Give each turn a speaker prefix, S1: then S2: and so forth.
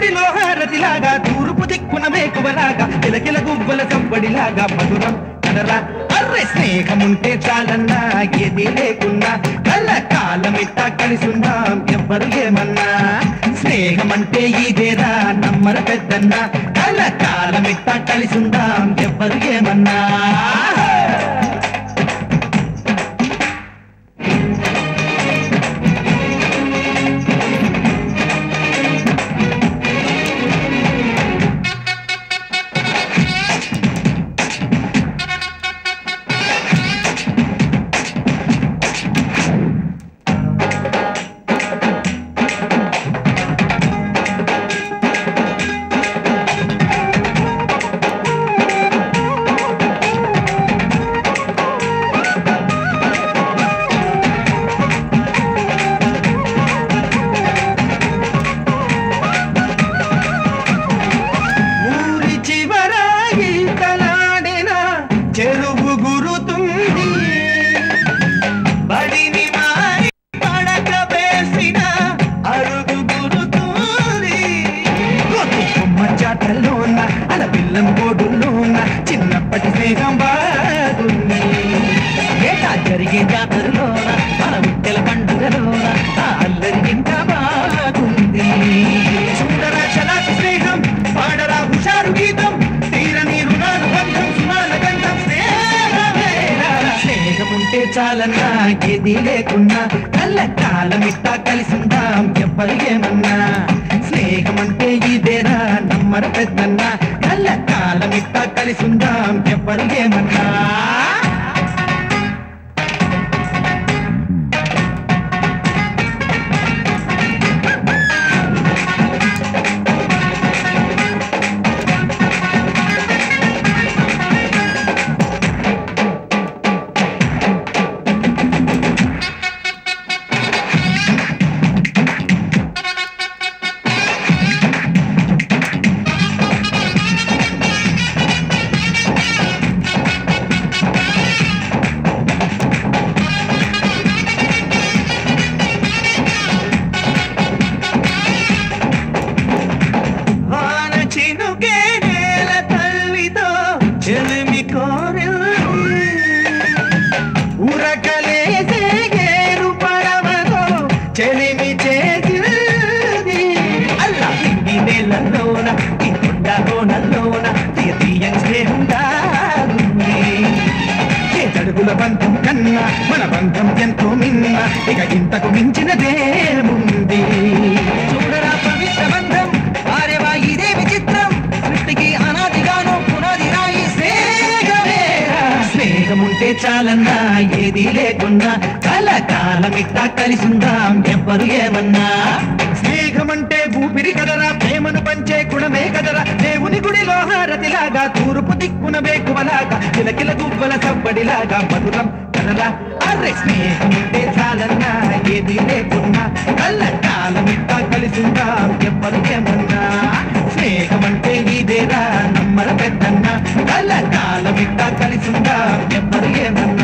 S1: గుడిలో హారతిలాగా తూర్పు దిక్కున మేకువలాగా కిలకిల గువ్వల సంబడిలాగా మధురం కదరా అర్రె స్నేహముంటే చాలన్నా ఏది లేకున్నా కళ్ళ కాలమిట్ట కలిసుందాం ఎవ్వరు ఏమన్నా స్నేహమంటే ఇదేరా నమ్మర పెద్దన్నా కళ్ళ కాలమిట్ట కలిసుందాం ఎవ్వరు ఏమన్నా ఊరి చివర ఈతలాడిన చెరువు గురుతుంది బడిని మారి పడక వేసిన అరుగు గురుతుంది కోతి కొమ్మ చాటల్లోన అలపిల్లం బోడుల్లోన చిన్నప్పటి స్నేహం బాగుంది ఏటా జరిగే జాతరలోన మన విట్టెల పండుగలోన ఆ అల్లరి ఇంకా బాగుంది సుందర చలాకి స్నేహం పాడరా హుషారు గీతం తీరని రుణాలు బంధం సుమాల గంధం స్నేహమేరా. స్నేహం ఉంటే చాలన్నా ఏది లేకున్నా కళ్ళ కాలమిట్టా కలిసిందాం ఎవ్వరు ఏమన్నా స్నేహం అంటే ఇదేరా నమ్మర పెద్దన్నా కళ్ళ కాలమిట్టా కలిసిందాం ఎవ్వరు ఏమన్నా వాన చినుకే నేల తల్లితో చెలిమి కోరిల్లు ఉరకలేసే గేరు పడవతో చెలిమి చేసింది అల్లా ఇంగి నేలలోన ఈ కొండ కోనల్లోన తీయ తీయని స్నేహం దాగుంది ఏ తడుగుల బంధం కన్నా మన బంధం ఎంతో మిన్న ఇక ఇంతకు మించినదేముంది చూడరా పవిత్ర బంధం ఆరేవా ఇదే విచిత్రం సృష్టికి అనాదిగాను పునాది రాయి స్నేహమేరా. స్నేహం ఉంటే చాలన్నా ఏది లేకున్నా కలకాలం ఇట్టా కలిసిందాం ఎవ్వరు ఏమన్నా స్నేహం అంటే ఊపిరి కదరా ప్రేమను పంచే గుణమే కదరా దేవుని గుడిలో హారతిలాగా తూర్పు దిక్కున వేకువలాగా కిలకిల గువ్వల సవ్వడిలాగా మధురం కదరా అరే స్నేహం ఉంటే చాలన్నా ఏది లేకున్నా కళ్ళ కాలం ఇట్టా కలిసిందాం ఎవ్వరు ఏమన్నా స్నేహం అంటే ఇదేరా నమ్మర పెద్దన్నా కళ్ళ కాలం ఇట్టా కలిసిందాం ఎవ్వరు ఏమన్నా